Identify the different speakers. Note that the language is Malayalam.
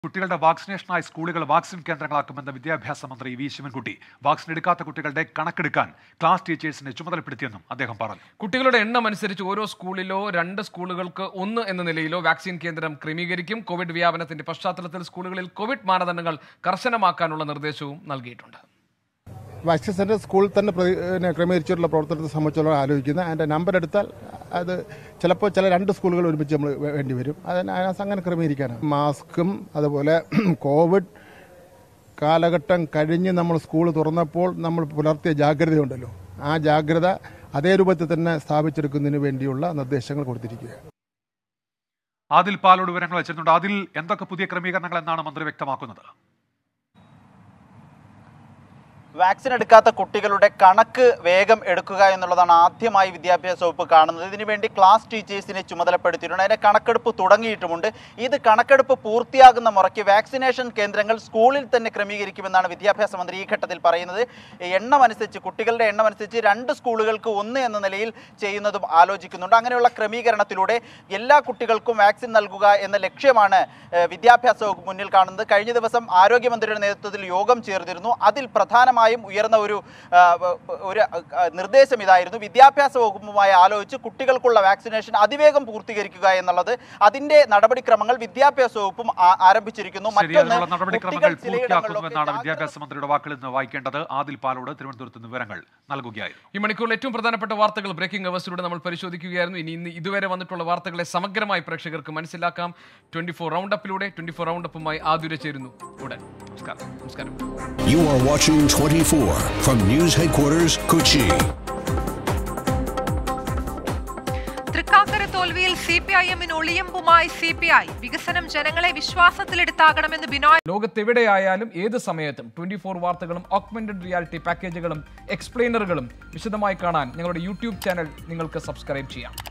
Speaker 1: കുട്ടികളുടെ വാക്സിനേഷനായി സ്കൂളുകൾ വാക്സിൻ കേന്ദ്രങ്ങളാക്കുമെന്ന് വിദ്യാഭ്യാസ മന്ത്രി വി ശിവൻകുട്ടി വാക്സിൻ എടുക്കാത്ത കുട്ടികളുടെ കണക്കെടുക്കാൻ ക്ലാസ് ടീച്ചേഴ്സിനെ ചുമതലപ്പെടുത്തിയെന്നും അദ്ദേഹം പറഞ്ഞു
Speaker 2: കുട്ടികളുടെ എണ്ണം അനുസരിച്ച് ഓരോ സ്കൂളിലോ രണ്ട് സ്കൂളുകൾക്ക് ഒന്ന് എന്ന നിലയിലോ വാക്സിൻ കേന്ദ്രം ക്രമീകരിക്കും കോവിഡ് വ്യാപനത്തിന്റെ പശ്ചാത്തലത്തിൽ സ്കൂളുകളിൽ കോവിഡ് മാനദണ്ഡങ്ങൾ കർശനമാക്കാനുള്ള നിർദ്ദേശവും നൽകിയിട്ടുണ്ട്
Speaker 3: വാക്സിൻ സെൻറ്റർ സ്കൂളിൽ തന്നെ പ്രതി- പിന്നെ ക്രമീകരിച്ചിട്ടുള്ള പ്രവർത്തനത്തെ സംബന്ധിച്ചുള്ള ആലോചിക്കുന്നത് അതിൻ്റെ നമ്പർ എടുത്താൽ അത് ചിലപ്പോൾ ചില രണ്ട് സ്കൂളുകൾ ഒരുമിച്ച് നമ്മൾ വേ- വേണ്ടി വരും അതിന് അതിനകത്ത് അങ്ങനെ ക്രമീകരിക്കാനാണ് മാസ്കും അതുപോലെ കോവിഡ് കാലഘട്ടം കഴിഞ്ഞ് നമ്മൾ സ്കൂൾ തുറന്നപ്പോൾ നമ്മൾ പുലർത്തിയ ജാഗ്രതയുണ്ടല്ലോ ആ ജാഗ്രത അതേ രൂപത്തിൽ തന്നെ സ്ഥാപിച്ചെടുക്കുന്നതിന് വേണ്ടിയുള്ള നിർദ്ദേശങ്ങൾ കൊടുത്തിരിക്കുകയാണ്
Speaker 1: ആദിൽ പാലോട് വിവരങ്ങൾ വെച്ചിരുന്നുണ്ട് അതിൽ എന്തൊക്കെ പുതിയ ക്രമീകരണങ്ങൾ എന്നാണ് മന്ത്രി വ്യക്തമാക്കുന്നത്
Speaker 4: വാക്സിൻ എടുക്കാത്ത കുട്ടികളുടെ കണക്ക് വേഗം എടുക്കുക എന്നുള്ളതാണ് ആദ്യമായി വിദ്യാഭ്യാസ വകുപ്പ് കാണുന്നത് ഇതിനുവേണ്ടി ക്ലാസ് ടീച്ചേഴ്സിനെ ചുമതലപ്പെടുത്തിയിട്ടുണ്ട് അതിന്റെ കണക്കെടുപ്പ് തുടങ്ങിയിട്ടുമുണ്ട് ഇത് കണക്കെടുപ്പ് പൂർത്തിയാകുന്ന മുറയ്ക്ക് വാക്സിനേഷൻ കേന്ദ്രങ്ങൾ സ്കൂളിൽ തന്നെ ക്രമീകരിക്കുമെന്നാണ് വിദ്യാഭ്യാസ മന്ത്രി ഈ ഘട്ടത്തിൽ പറയുന്നത് എണ്ണം അനുസരിച്ച് കുട്ടികളുടെ എണ്ണം അനുസരിച്ച് രണ്ട് സ്കൂളുകൾക്ക് ഒന്ന് എന്ന നിലയിൽ ചെയ്യുന്നതും ആലോചിക്കുന്നുണ്ട് അങ്ങനെയുള്ള ക്രമീകരണത്തിലൂടെ എല്ലാ കുട്ടികൾക്കും വാക്സിൻ നൽകുക എന്ന ലക്ഷ്യമാണ് ഏഹ്, വിദ്യാഭ്യാസ വകുപ്പ് മുന്നിൽ കാണുന്നത് കഴിഞ്ഞ ദിവസം ആരോഗ്യമന്ത്രിയുടെ നേതൃത്വത്തിൽ യോഗം ചേർന്നിരുന്നു അതിൽ പ്രധാനമായും ഉയർന്ന ഒരു ആ, ഒരു ആ, നിർദ്ദേശം ഇതായിരുന്നു വിദ്യാഭ്യാസ വകുപ്പുമായി ആലോചിച്ച് കുട്ടികൾക്കുള്ള വാക്സിനേഷൻ അതിവേഗം പൂർത്തീകരിക്കുക എന്നുള്ളത് അതിന്റെ നടപടിക്രമങ്ങൾ വിദ്യാഭ്യാസ വകുപ്പും ആ- ആരംഭിച്ചിരിക്കുന്നു
Speaker 1: ശരി അതിനുള്ള നടപടിക്രമങ്ങൾ
Speaker 4: കുട്ടികൾ
Speaker 1: പൂർത്തിയാക്കുന്നുവെന്നാണ്
Speaker 4: ചിലയിടങ്ങളിലൊക്കെ
Speaker 1: വിദ്യാഭ്യാസ മന്ത്രിയുടെ വാക്കിൽ നിന്ന് വായിക്കേണ്ടത് ആദിൽ പാലോട് തിരുവനന്തപുരത്ത് നിന്ന് വിവരങ്ങൾ നൽകുകയായിരുന്നു
Speaker 2: ഈ മണിക്കൂറിൽ ഏറ്റവും പ്രധാനപ്പെട്ട വാർത്തകൾ ബ്രേക്കിംഗ് അവേഴ്സിലൂടെ നമ്മൾ പരിശോധിക്കുകയായിരുന്നു ഇനി ഇന്ന് ഇതുവരെ വന്നിട്ടുള്ള വാർത്തകളെ സമഗ്രമായി പ്രേക്ഷകർക്ക് മനസ്സിലാക്കാം ട്വന്റി ഫോർ റൗണ്ട് അപ്പിലൂടെ ട്വന്റി ഫോർ റൗണ്ട് അപ്പുമായി ആതുര ചേരുന്നു ഉടൻ നമസ്കാരം നമസ്കാരം
Speaker 5: You are watching 24 from News Headquarters, Kochi.
Speaker 6: Thrikkakara തോൽവിയിൽ സി പി ഐ എമ്മിന് ഒളിയമ്പുമായി സി പി ഐ വികസനം ജനങ്ങളെ വിശ്വാസത്തിലെടുത്താകണമെന്ന് ബിനോയ്
Speaker 2: ലോകത്തെവിടെയായാലും ഏത് സമയത്തും ട്വന്റി ഫോർ വാർത്തകളും ഓഗ്മെന്റഡ് റിയാലിറ്റി പാക്കേജുകളും എക്സ്പ്ലെയിനറുകളും വിശദമായി കാണാൻ ഞങ്ങളുടെ യൂട്യൂബ് ചാനൽ നിങ്ങൾക്ക് സബ്സ്ക്രൈബ് ചെയ്യാം